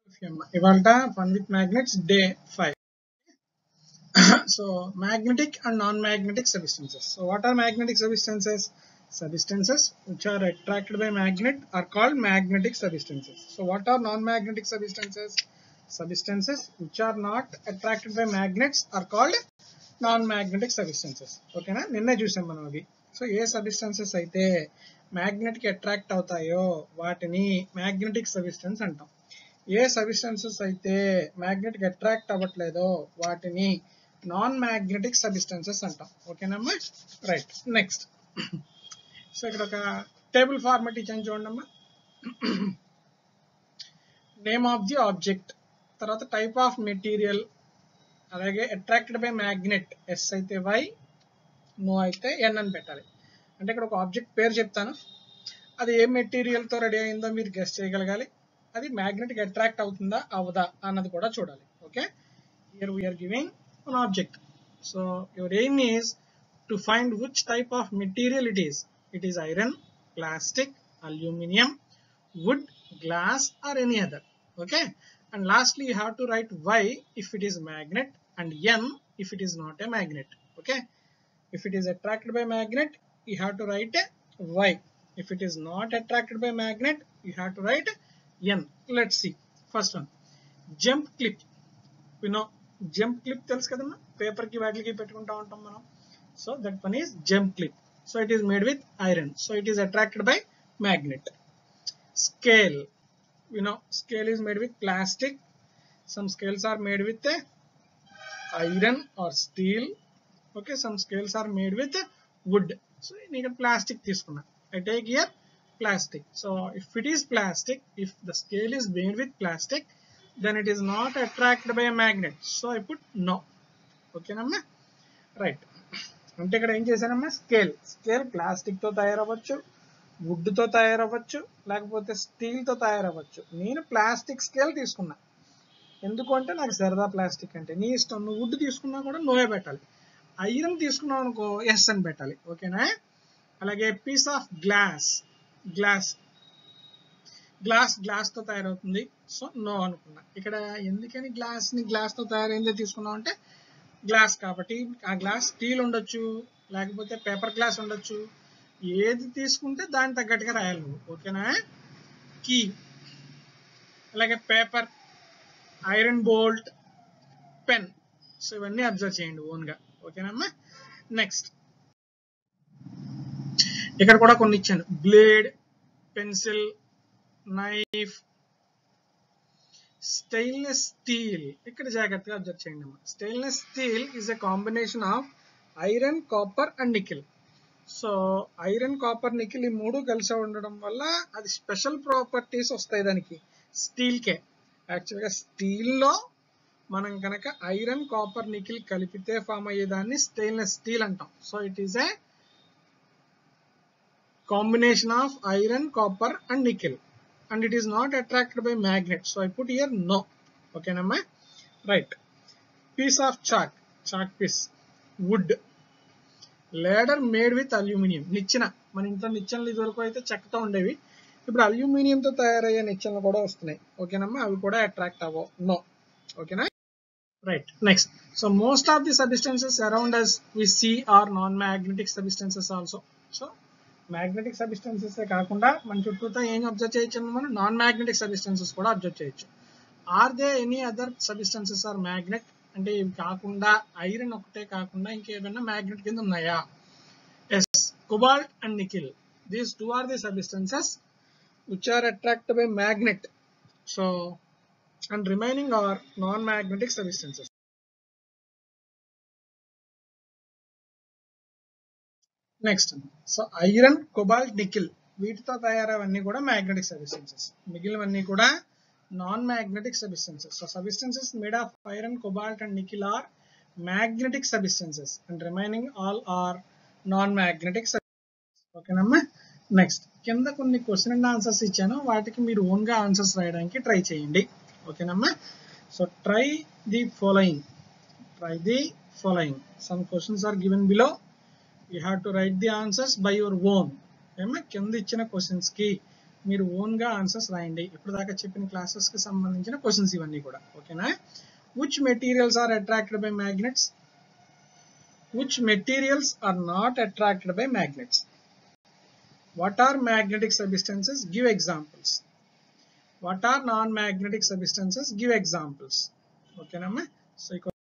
ఇవాళ fun with magnets day five so magnetic and non-magnetic substances. So what are magnetic substances? Substances which are attracted by magnet are called magnetic substances. So what are non-magnetic substances? Substances which are not attracted by magnets are called non-magnetic substances. ఓకేనా నిన్నే చూసాం మనం అవి so ఏ substances అయితే magnet కి attract అవుతాయో వాటిని మ్యాగ్నెటిక్ సబ్స్టెన్స్ అంటాం ఏ సబ్స్టెన్సెస్ అయితే మ్యాగ్నెట్ కి అట్రాక్ట్ అవ్వట్లేదో వాటిని నాన్ మ్యాగ్నెటిక్ సబ్స్టెన్సెస్ అంటాం ఓకేనమ్మా రైట్ నెక్స్ట్ సో ఇక్కడ ఒక టేబుల్ ఫార్మాట్ ఇచ్చాను చూడండి నేమ్ ఆఫ్ ది ఆబ్జెక్ట్ తర్వాత టైప్ ఆఫ్ మెటీరియల్ అలాగే అట్రాక్టెడ్ బై మ్యాగ్నెట్ ఎస్ అయితే వై నో అయితే ఎన్ అని పెట్టాలి అంటే ఇక్కడ ఒక ఆబ్జెక్ట్ పేరు చెప్తాను అది ఏ మెటీరియల్ తో రెడీ అయిందో మీరు గెస్ట్ చేయగలగాలి అది మ్యాగ్నెట్ కి అట్రాక్ట్ అవుతుందా అవదా అన్నది కూడా చూడాలి okay here we are giving an object. So your aim is to find which type of material it is. It is iron, plastic, aluminium, wood, glass or any other. Okay. And lastly you have to write Y if it is magnet and N if it is not a magnet. Okay. If it is attracted by magnet you have to write a Y. If it is not attracted by magnet you have to write N. Let's see. First one. Jump clip. We know jump clip తెలుసు కదమ్మా paper కి వాటికి పెట్టుకుంటా ఉంటాం మనం so that one is jump clip so it is made with iron so it is attracted by magnet scale you know scale is made with plastic some scales are made with uh, iron or steel okay some scales are made with uh, wood so నేను plastic తీసుకున్నా i take here plastic so if it is plastic if the scale is made with plastic then it is not attracted by a magnet so i put no ఓకేనమ్మా right అంటే ఇక్కడ ఏం చేశానమ్మా scale scale plastic తో తయారవ్వచ్చు would తో తయారవ్వచ్చు లేకపోతే steel తో తయారవ్వచ్చు నేను plastic scale తీసుకున్నా ఎందుకు అంటే నాకు సరదా ప్లాస్టిక్ అంటే నీ ఇష్టం నువ్వు వుడ్ తీసుకున్నా కూడా నోయే పెట్టాలి ఐరన్ తీసుకున్నావు అనుకో ఎస్ అని పెట్టాలి ఓకేనా అలాగే piece of glass glass glass glass తో తయారవుతుంది సో నో అనుకున్నా ఇక్కడ ఎందుకని గ్లాస్ ని గ్లాస్ తో తయారైందే తీసుకున్నాం అంటే గ్లాస్ కాబట్టి ఆ గ్లాస్ స్టీల్ ఉండొచ్చు లేకపోతే పేపర్ గ్లాస్ ఉండొచ్చు ఏది తీసుకుంటే దాని తగ్గట్టుగా రాయాలి నువ్వు ఓకేనా కీ అలాగే paper iron bolt pen so ఇవన్నీ అబ్జర్వ్ చేయండి ఓన్గా ఓకేనమ్మా నెక్స్ట్ ఇక్కడ కూడా కొన్ని ఇచ్చాను blade pencil knife stainless steel ఇక్కడ జాగ్రత్తగా అబ్జర్వ్ చేయండి అమ్మా stainless steel is a combination of iron copper and nickel so iron copper nickel ఈ మూడు కలిసి ఉండడం వల్ల అది స్పెషల్ ప్రాపర్టీస్ వస్తాయి దానికి స్టీల్ కే యాక్చువల్గా స్టీల్లో మనం కనుక ఐరన్ కాపర్ నికిల్ కలిపితే ఫామ్ అయ్యేదాన్ని స్టెయిన్లెస్ స్టీల్ అంటాం so it is a combination of iron copper and nickel and it is not attracted by magnet so I put here no ఓకేనమ్మా right piece of chalk chalk piece wood ladder made with aluminium నిచ్చెన మన ఇంట్లో నిచ్చెనలు ఇదివరకు అయితే చెక్కతో ఉండేవి ఇప్పుడు అల్యూమినియంతో తయారయ్యే నిచ్చెనలు కూడా వస్తున్నాయి ఓకేనమ్మా అవి కూడా అట్రాక్ట్ అవ్వవు నో ఓకేనా right next so most of the substances around us we see are non magnetic substances also so magnetic substances కాకుండా మన చుట్టూతో ఏం అబ్జర్వ్ చేయొచ్చు మనం నాన్ మ్యాగ్నెటిక్ సబ్స్టెన్సెస్ కూడా అబ్జర్వ్ చేయొచ్చు are they any other substances or magnet అంటే ఇవి కాకుండా ఐరన్ ఒకటే కాకుండా ఇంకేమైనా మ్యాగ్నెట్ కింద ఉన్నాయా yes cobalt and nickel these two are the substances which are attract by magnet so and remaining are non magnetic substances next so iron cobalt nickel వీటితో తయారవన్నీ కూడా మ్యాగ్నెటిక్ సబ్స్టెన్సెస్ మిగిలినవన్నీ కూడా non magnetic substances so substances made of iron cobalt and nickel are magnetic substances and remaining all are non magnetic ఓకేనమ్మా next కింద కొన్ని question and answers ఇచ్చాను వాటికి మీరు ఓన్ గా ఆన్సర్స్ రాయడానికి ట్రై చేయండి ఓకేనమ్మా so try the following try the following some questions are given below you have to write the answers by your own ఏమో కింద ఇచ్చిన క్వశ్చన్స్ కి మీరు ఓన్గా ఆన్సర్స్ రాయండి ఇప్పుడు దాకా చెప్పిన క్లాసెస్కి సంబంధించిన క్వశ్చన్స్ ఇవన్నీ కూడా ఓకేనా which materials are attracted by magnets which materials are not attracted by magnets what are magnetic substances give examples what are non magnetic substances give examples ఓకేనమ్మా సో